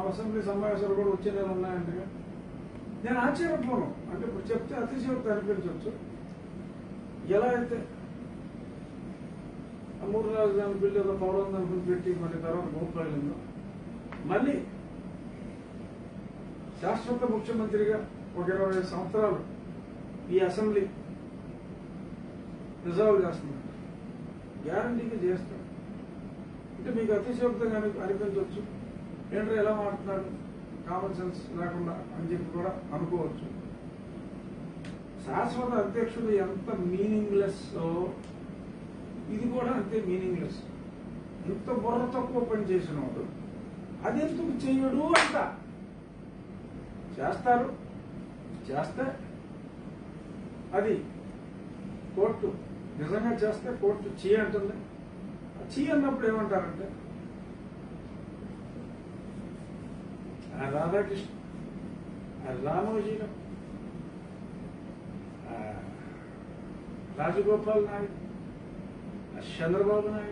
Assembly సమావేశాలు కూడా వచ్చే నెల ఉన్నాయంటే నేను ఆశ్చర్యపోను అంటే ఇప్పుడు చెప్తే అతిశయోక్తి అనిపించవచ్చు ఎలా అయితే ఆ మూడు రాజధాని బిల్లు ఏదో పౌరం అనుకుని పెట్టి మళ్ళీ తర్వాత భూపాయలు మళ్ళీ శాశ్వత ముఖ్యమంత్రిగా ఒక ఇరవై ఐదు సంవత్సరాలు ఈ అసెంబ్లీ రిజాల్వ్ చేస్తున్నారు గ్యారంటీగా చేస్తారు అంటే మీకు అతిశయోక్తంగా అని- అనిపించవచ్చు ఏంటో ఎలా మాట్లాడుతున్నాడు కామన్ సెన్స్ లేకుండా అని చెప్పి కూడా అనుకోవచ్చు శాశ్వత అధ్యక్షుడు ఎంత మీనింగ్లెస్ ఇది కూడా అంతే మీనింగ్లెస్ ఇంత బుర్ర తక్కువ పని చేసిన వాడు అది ఎందుకు చెయ్యడు అంట చేస్తారు చేస్తే అది కోర్టు నిజంగా చేస్తే కోర్టు చీ అంటుంది ఆ చీ అన్నప్పుడు ఏమంటారంటే ఆ రాధాకృష్ణ ఆ రామోజీలో ఆ రాజగోపాల్ నాయుడు ఆ చంద్రబాబు నాయుడు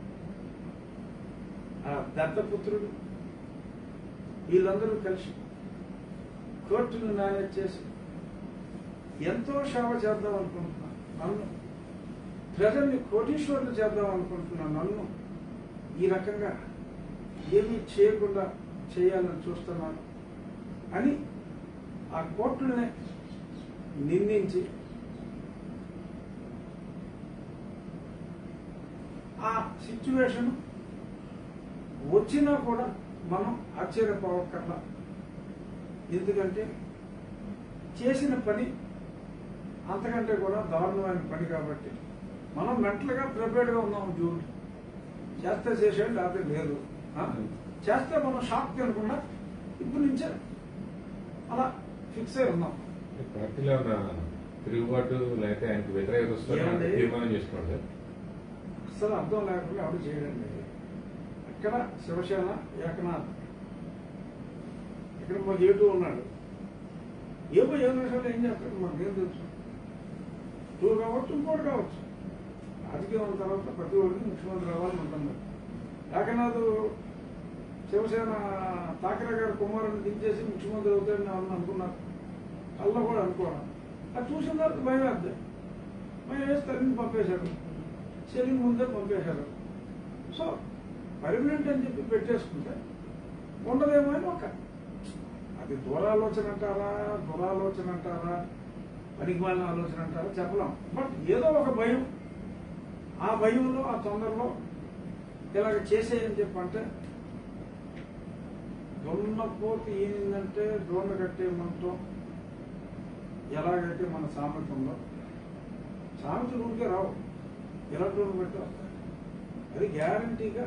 ఆ దత్తపుత్రుడు వీళ్ళందరూ కలిసి కోర్టును న్యాయం చేసి ఎంతో సేవ చేద్దాం అనుకుంటున్నాను నన్ను ప్రజల్ని కోటీశ్వరులు చేద్దాం అనుకుంటున్నాను నన్ను ఈ రకంగా ఏమీ చేయకుండా చేయాలని చూస్తున్నాను అని ఆ కోర్టులనే నిందించి ఆ సిచ్యువేషన్ వచ్చినా కూడా మనం ఆశ్చర్యపోవక్కర్లా ఎందుకంటే చేసిన పని అంతకంటే కూడా దారుణమైన పని కాబట్టి మనం మెంటల్గా ప్రిపేర్డ్గా ఉన్నాం జూన్ చేస్తే చేసేది లేకపోతే లేదు ఆ? చేస్తే మనం షాక్ తినకుండా ఇప్పటి నుంచే అలా ఫిక్స్ అయి ఉన్నాం పార్టీలో ఉన్న తిరుగుబాటు లేకపోతే ఆయనకు వ్యతిరేకత వస్తుందని ఏమండి? తీర్మానం చేసుకున్నాడు సార్ అసలు అర్థం లేకుండా ఆవిడ చేయడం లేదు అక్కడ శివసేన ఏకనాథ్ ఇక్కడ మాకు ఏటూ ఉన్నాడు ఏమో ఏ నిమిషంలో ఏం చేస్తాడు మాకు ఏం తెలుసు టూ కావచ్చు ఇంకోటి కావచ్చు రాజకీయం ఉన్న తర్వాత ప్రతి ఒక్కరికి ముఖ్యమంత్రి అవ్వాలని ఉంటుంది ఏకనాథ్ శివసేన ఠాకరే గారు కుమారుని దించేసి ముఖ్యమంత్రి అవుతాడని ఎవరన్నా అనుకున్నారు కళ్ళ కూడా అనుకోవడం అది చూసిన తర్వాత భయం వేద్దాం భయం వేసి తల్లిని పంపేశాడు చెల్లిని ముందే పంపేశారు సో పర్మనెంట్ అని చెప్పి పెట్టేసుకుంటే ఉండదేమో అని ఒక అది దూరాలోచన అంటారా దురాలోచన అంటారా పనికిమాలిన ఆలోచన అంటారా చెప్పలేం బట్ ఏదో ఒక భయం ఆ భయంలో ఆ తొందరలో ఇలాగ చేసేయని చెప్పంటే దున్నపోతు ఏంటంటే దోణ కట్టేయమంటాం ఎలాగైతే మన సామెత ఉందో సామెతలు ఊరికే రావు ఎలాంటి వాళ్ళు పెట్టి వస్తాయి అది గ్యారంటీగా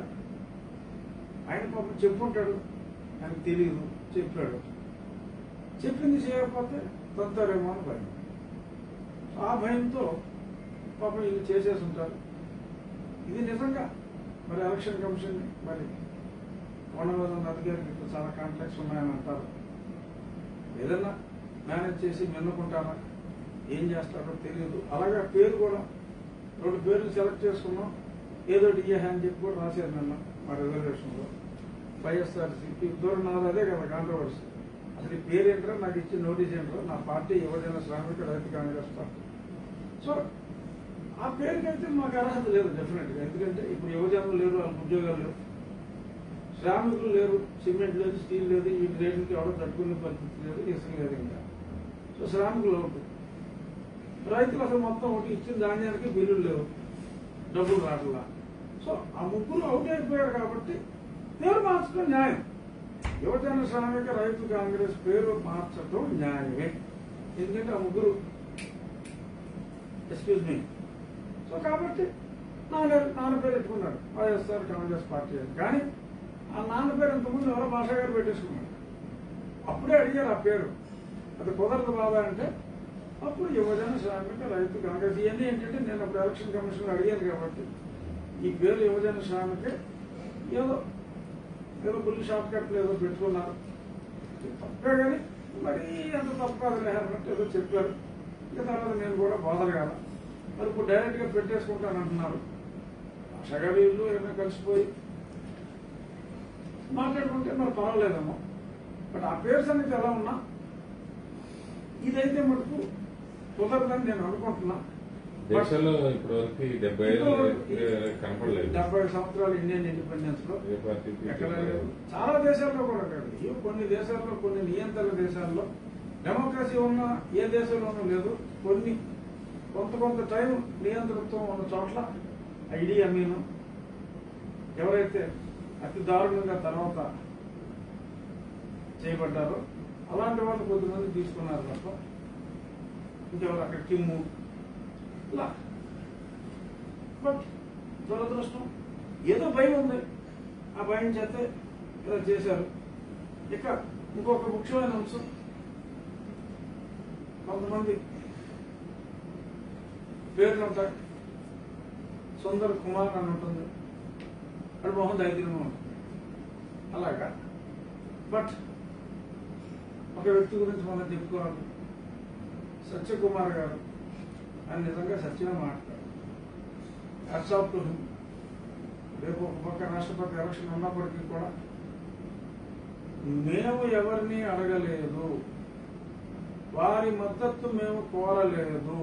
ఆయన పాపం చెప్పుంటాడు ఆయనకు తెలియదు చెప్పాడు చెప్పింది చేయకపోతే తంతారేమో అని భయం ఆ భయంతో పాపం వీళ్ళు చేసేసి ఉంటారు ఇది నిజంగా మరి ఎలక్షన్ కమిషన్ మరి కొండవదన అధికారికి ఇప్పుడు చాలా కాంట్రాక్ట్స్ ఉన్నాయని అంటారు ఏదన్నా మేనేజ్ చేసి మెన్నుకుంటారా ఏం చేస్తారో తెలియదు అలాగే పేరు కూడా రెండు పేర్లు సెలెక్ట్ చేసుకున్నాం ఏదో డిఏ అని చెప్పి కూడా రాశారు నిన్న మా రిజర్వేషన్లో వైఎస్ఆర్సీపీ దూరం నాది అదే కదా కాంట్రవర్సీ అసలు ఈ పేరు ఏంటో నాకు ఇచ్చిన నోటీస్ ఏంటో నా పార్టీ యువజన శ్రామిక రైతు కాంగ్రెస్ పార్టీ సో ఆ పేరుకైతే మాకు అర్హత లేదు డెఫినెట్గా ఎందుకంటే ఇప్పుడు యువజనులు లేరు వాళ్ళకి ఉద్యోగాలు లేవు శ్రామికులు లేరు సిమెంట్ లేదు స్టీల్ లేదు ఈ రేట్లకి ఎవడో తట్టుకునే పరిస్థితి లేదు ఇసుక లేదు ఇంకా సో శ్రామికులు ఒకటి రైతులు అసలు మొత్తం ఒకటి ఇచ్చిన ధాన్యానికి బిల్లులు లేవు డబ్బులు రావట్లా సో ఆ ముగ్గురు అవుట్ అయిపోయారు కాబట్టి పేరు మార్చడం న్యాయం యువజన శ్రామిక రైతు కాంగ్రెస్ పేరు మార్చడం న్యాయమే ఎందుకంటే ఆ ముగ్గురు ఎక్స్క్యూజ్ మీ సో కాబట్టి నాన్న నాన్న పేరు పెట్టుకున్నాడు వైఎస్ఆర్ కాంగ్రెస్ పార్టీ అని కానీ ఆ నాన్న పేరు ఇంతకుముందు ఎవరో భాష గారు పెట్టేసుకున్నాడు అప్పుడే అడిగారు ఆ పేరు అది కుదరదు బాబా అంటే అప్పుడు యువజన శ్రామిక రైతు కాంగ్రెస్ ఇవన్నీ ఏంటంటే నేను అప్పుడు ఎలక్షన్ కమిషన్ అడిగాను కాబట్టి ఈ పేరు యువజన శ్రామికే ఏదో ఏదో బుల్లి షార్ట్ కట్లు ఏదో పెట్టుకున్నారు ఇది తప్పే కానీ మరీ అంత తప్పు కాదు లేదంటే ఏదో చెప్పారు ఇక తర్వాత నేను కూడా బాధలు కాదు మరి ఇప్పుడు డైరెక్ట్గా పెట్టేసుకుంటాను అంటున్నారు షగవీళ్ళు ఏమైనా కలిసిపోయి మాట్లాడుకుంటే మరి పర్వాలేదేమో బట్ ఆ పేరు సంగతి ఎలా ఉన్నా ఇదైతే మటుకు కుదరదని నేను అనుకుంటున్నా దేశంలో ఇప్పటి వరకు డెబ్బై ఏళ్ళు కనపడలేదు డెబ్బై సంవత్సరాలు ఇండియన్ ఇండిపెండెన్స్ లో ఏ పార్టీకి ఎక్కడ లేదు. చాలా దేశాల్లో కూడా కాదు ఇవి కొన్ని దేశాల్లో కొన్ని నియంత్రణ దేశాల్లో డెమోక్రసీ ఉన్న ఏ దేశంలోనూ లేదు కొన్ని కొంత కొంత టైం నియంతృత్వం ఉన్న చోట్ల ఐడి అమీను ఎవరైతే అతి దారుణంగా తర్వాత చేయబడ్డారో అలాంటి వాళ్ళు కొద్దిమంది తీసుకున్నారు తప్ప ఇంకెవరు అక్కడ కిమ్ము ఇలా బట్ దురదృష్టం ఏదో భయం ఉంది ఆ భయం చేస్తే ఇలా చేశారు ఇక ఇంకొక ముఖ్యమైన అంశం కొంతమంది పేర్లు ఉంటాయి సుందర్ కుమార్ అని ఉంటుంది అది మొహం దైత్యంగా ఉంటుంది అలాగా బట్ ఒక వ్యక్తి గురించి మనం చెప్పుకోవాలి సత్యకుమార్ గారు ఆయన నిజంగా సత్యమే మాట్లాడారు అబ్సార్బ్ టు హిమ్ రేపు ఒక పక్క రాష్ట్రపతి ఎలక్షన్ ఉన్నప్పటికీ కూడా మేము ఎవరిని అడగలేదు వారి మద్దతు మేము కోరలేదు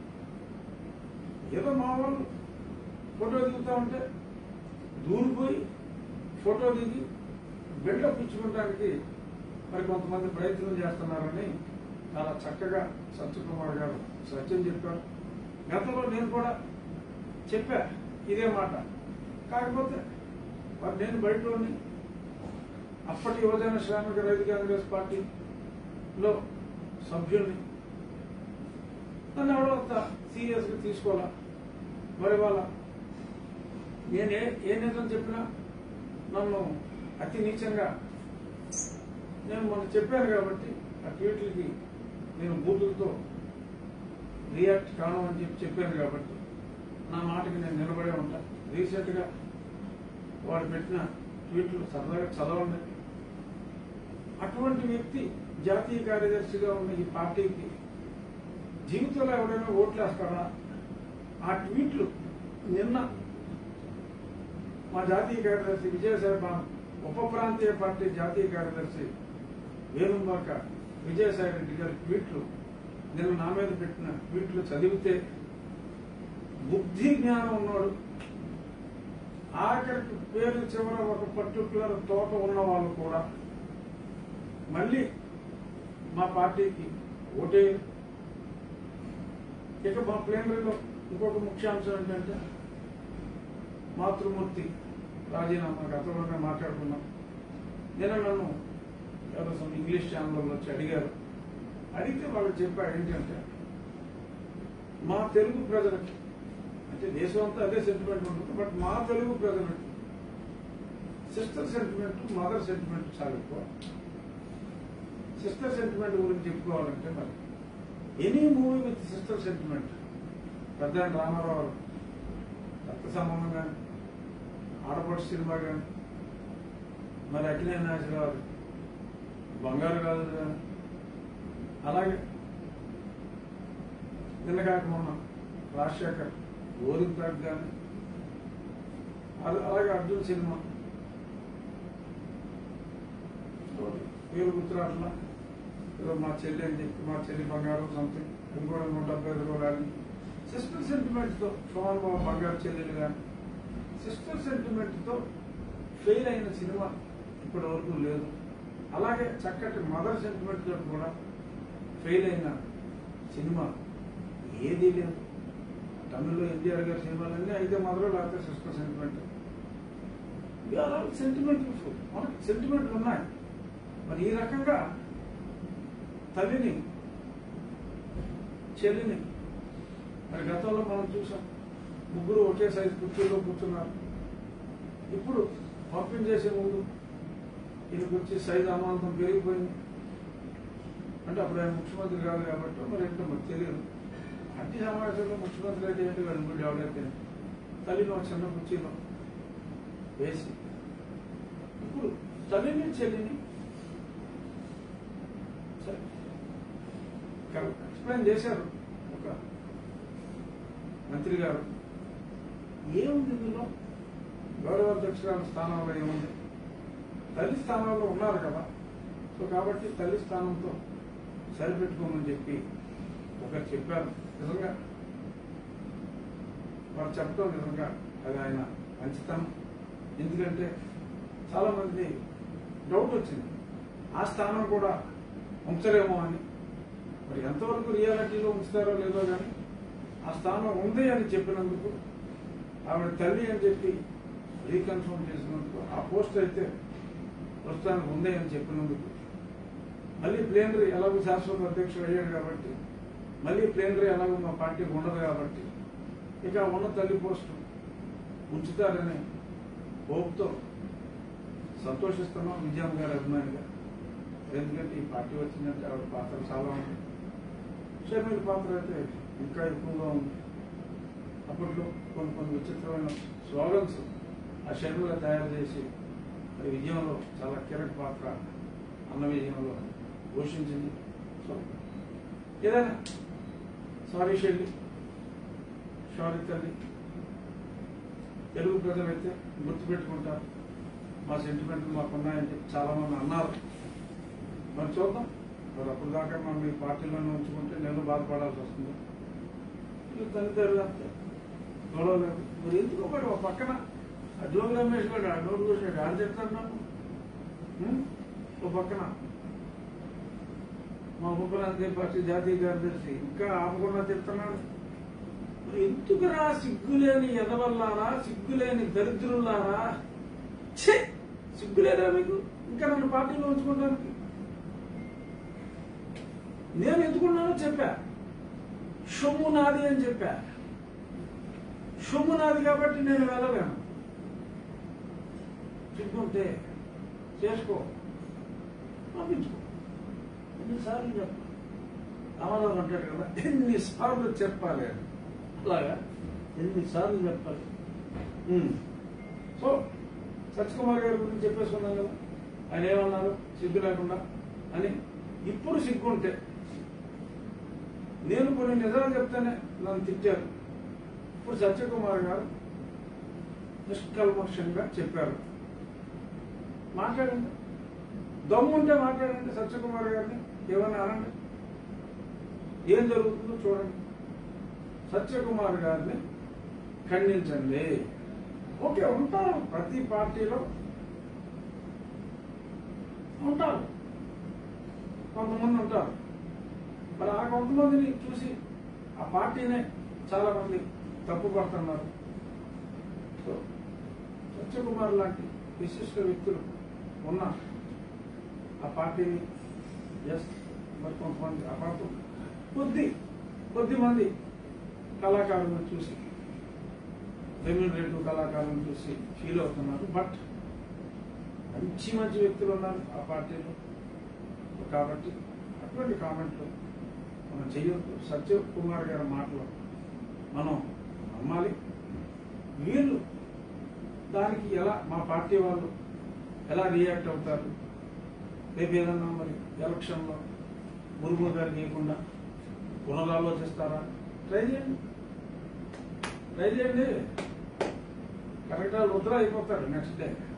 ఏదో మా వాళ్ళు ఫోటో దిగుతా ఉంటే దూరిపోయి ఫోటో దిగి బిల్డప్ ఇచ్చుకోవడానికి మరి కొంతమంది ప్రయత్నం చేస్తున్నారని చాలా చక్కగా సత్యకుమార్ గారు సత్యం చెప్పారు గతంలో నేను కూడా చెప్పా ఇదే మాట కాకపోతే మరి నేను బయటలోని అప్పటి యువజన శ్రామిక రైతు కాంగ్రెస్ పార్టీలో సభ్యుల్ని నన్ను ఎవడో అంత సీరియస్గా తీసుకోవాలా మరి వాళ్ళ నేను ఏ ఏ నిజం చెప్పినా నన్ను అతి నీచంగా నేను మొన్న చెప్పాను కాబట్టి ఆ ట్వీట్లకి నేను బూతులతో రియాక్ట్ కాను అని చెప్పి చెప్పాను కాబట్టి నా మాటకి నేను నిలబడే ఉంటా రీసెంట్గా వాడు పెట్టిన ట్వీట్లు సరదాగా చదవండి అటువంటి వ్యక్తి జాతీయ కార్యదర్శిగా ఉన్న ఈ పార్టీకి జీవితంలో ఎవరైనా ఓట్లేస్తారా ఆ ట్వీట్లు నిన్న మా జాతీయ కార్యదర్శి విజయసాయి ఉప ప్రాంతీయ పార్టీ జాతీయ కార్యదర్శి వేణుంబాక విజయసాయి రెడ్డి గారి ట్వీట్లు నిన్న నా మీద పెట్టిన ట్వీట్లు చదివితే బుద్ధి జ్ఞానం ఉన్నాడు ఆఖరికి పేరు చివర ఒక పర్టికులర్ తోట ఉన్న వాళ్ళు కూడా మళ్ళీ మా పార్టీకి ఓటే ఇక మా ప్లేనరీలో ఇంకొక ముఖ్యాంశం ఏంటంటే మాతృమూర్తి రాజీనామా గతంలోనే మాట్లాడుకున్నాం నేను నన్ను ఎవరో some ఇంగ్లీష్ ఛానల్లో వచ్చి అడిగారు అడిగితే వాళ్ళు చెప్పారు ఏంటంటే మా తెలుగు ప్రజలకి అంటే దేశం అంతా అదే సెంటిమెంట్ ఉంటుంది బట్ మా తెలుగు ప్రజలకి సిస్టర్ సెంటిమెంట్ మదర్ సెంటిమెంట్ చాలా ఎక్కువ సిస్టర్ సెంటిమెంట్ గురించి చెప్పుకోవాలంటే మరి any movie with sister sentiment పెద్ద రామారావు రక్త సంబంధం కానీ ఆడపడు సినిమా కానీ మరి అఖిలే నాగరావు బంగారు కాదు కానీ అలాగే నిన్న కాక మొన్న రాజశేఖర్ ఓరింతాక్ కానీ అది- అలాగే అర్జున్ సినిమా పేరు గుర్తురాట్లా ఏదో మా చెల్లి అని చెప్పి మా చెల్లి బంగారం సంథింగ్ ఇంకోటి నూట డెబ్బై ఐదు కానీ సిస్టర్ సెంటిమెంట్ తో సోమన్ బాబు బంగారు చెల్లెలు కానీ సిస్టర్ సెంటిమెంట్ తో ఫెయిల్ అయిన సినిమా ఇప్పటి వరకు లేదు అలాగే చక్కటి మదర్ సెంటిమెంట్ తోటి కూడా ఫెయిల్ అయిన సినిమా ఏదీ లేదు తమిళ్లో ఎన్టీఆర్ గారి సినిమాలన్నీ అయితే మదర్ లేకపోతే సిస్టర్ సెంటిమెంట్ సెంటిమెంట్ మనకి సెంటిమెంట్లు ఉన్నాయి మరి ఈ రకంగా తల్లిని చెల్లిని మరి గతంలో మనం చూసాం ముగ్గురు ఒకే సైజు కుర్చీలో కూర్చున్నారు ఇప్పుడు పంపించేసే ముందు ఈయనకు వచ్చి సైజు అమాంతం పెరిగిపోయింది అంటే అప్పుడు ఆయన ముఖ్యమంత్రి కాదు కాబట్టి మరి ఏంటో మరి తెలియదు అన్ని సమావేశంలో ముఖ్యమంత్రి అయితే ఏంటి వాడు ఇంకోటి ఎవడైతే తల్లిని ఒక చిన్న కుర్చీలో వేసి ఇప్పుడు తల్లిని చెల్లిని సరే ఎక్స్ప్లెయిన్ చేశారు ఒక మంత్రి గారు ఏముంది ఇందులో గౌరవ అధ్యక్షురాల స్థానంలో ఏముంది తల్లి స్థానంలో ఉన్నారు కదా సో కాబట్టి తల్లి స్థానంతో సరిపెట్టుకోమని చెప్పి ఒకరు చెప్పారు నిజంగా వారు చెప్పడం నిజంగా అది ఆయన మంచితనం ఎందుకంటే చాలా మంది డౌట్ వచ్చింది ఆ స్థానం కూడా ఉంచరేమో అని మరి ఎంతవరకు రియాలిటీలో ఉంచుతారో లేదో కానీ ఆ స్థానం ఉంది అని చెప్పినందుకు ఆవిడ తల్లి అని చెప్పి రీకన్ఫర్మ్ చేసినందుకు ఆ పోస్ట్ అయితే ప్రస్తుతానికి ఉంది అని చెప్పినందుకు మళ్ళీ ప్లేనరీ ఎలాగో శాశ్వత అధ్యక్షుడు అయ్యాడు కాబట్టి మళ్ళీ ప్లేనరీ ఎలాగో మా పార్టీకి ఉండదు కాబట్టి ఇక ఉన్న తల్లి పోస్టు ఉంచుతారనే హోప్తో సంతోషిస్తున్నాం విజయం గారి అభిమానిగా ఎందుకంటే ఈ పార్టీ వచ్చిందంటే ఆవిడ పాత్ర చాలా ఉంది షర్మిల పాత్ర అయితే ఇంకా ఎక్కువగా ఉంది అప్పట్లో కొన్ని కొన్ని విచిత్రమైన స్లోగన్స్ ఆ షర్మిల తయారు చేసి అది విజయంలో చాలా కీలక పాత్ర అన్న విజయంలో పోషించింది సో ఏదైనా సారీ షెల్లి సారీ తల్లి తెలుగు ప్రజలైతే గుర్తుపెట్టుకుంటారు మా సెంటిమెంట్లు మాకు ఉన్నాయని చెప్పి చాలా మంది అన్నారు మరి చూద్దాం మరి అప్పుడు దాకా మనం ఈ పార్టీలోనే ఉంచుకుంటే నేను బాధపడాల్సి వస్తుంది ఇక తల్లిదండ్రులు అంతే గొడవలేదు మరి ఎందుకు ఒకటి ఒక పక్కన ఆ జోగి రమేష్ గారు ఆ నోటు కూర్చోడు ఆడ చెప్తాను నన్ను ఉం? ఒక పక్కన మా ఉపరాంతీయ పార్టీ జాతీయ కార్యదర్శి ఇంకా ఆపకుండా చెప్తున్నాడు మరి ఎందుకురా సిగ్గులేని ఎదవల్లారా సిగ్గులేని దరిద్రులారా ఛే సిగ్గులేదా మీకు ఇంకా నన్ను పార్టీలో ఉంచుకోవడానికి నేను ఎందుకున్నానో చెప్పా సొమ్ము నాది అని చెప్పా సొమ్ము నాది కాబట్టి నేను వెళ్ళలేను సిగ్గుంటే చేసుకో పంపించుకో ఎన్నిసార్లు చెప్పాలి రామారావు అంటాడు కదా ఎన్నిసార్లు చెప్పాలి అని అలాగా ఎన్నిసార్లు చెప్పాలి ఉమ్. సో సత్యకుమార్ గారి గురించి చెప్పేసుకున్నాం కదా ఆయన ఏమన్నారు సిగ్గు లేకుండా అని ఇప్పుడు సిగ్గుంటే నేను కొన్ని నిజాలు చెప్తేనే నన్ను తిట్టారు ఇప్పుడు సత్యకుమార్ గారు నిష్కల్మషంగా చెప్పారు మాట్లాడండి దమ్ము ఉంటే మాట్లాడండి సత్యకుమార్ గారిని ఏమన్నా అనండి ఏం జరుగుతుందో చూడండి సత్యకుమార్ గారిని ఖండించండి ఓకే ఉంటారు ప్రతి పార్టీలో ఉంటారు కొంతమంది ఉంటారు మరి ఆ కొంతమందిని చూసి ఆ పార్టీనే చాలా మంది తప్పు పడుతున్నారు సో సత్యకుమార్ లాంటి విశిష్ట వ్యక్తులు ఉన్న ఆ పార్టీని ఎస్ మరి కొంతమంది ఆ పార్టీ కొద్ది కొద్ది మంది కళాకారులను చూసి రెమ్యూనరేటివ్ కళాకారులను చూసి ఫీల్ అవుతున్నారు బట్ మంచి మంచి వ్యక్తులు ఉన్నారు ఆ పార్టీలో కాబట్టి అటువంటి కామెంట్లు మనం చెయ్యొద్దు సత్య కుమార్ గారి మాటలు మనం నమ్మాలి వీళ్ళు దానికి ఎలా మా పార్టీ వాళ్ళు ఎలా రియాక్ట్ అవుతారు రేపు ఏదన్నా మరి ఎలక్షన్లో మురుగు గారికి ఇవ్వకుండా పునరాలోచిస్తారా ట్రై చేయండి ట్రై చేయండి కరెక్ట్ రుద్ర అయిపోతారు నెక్స్ట్ డే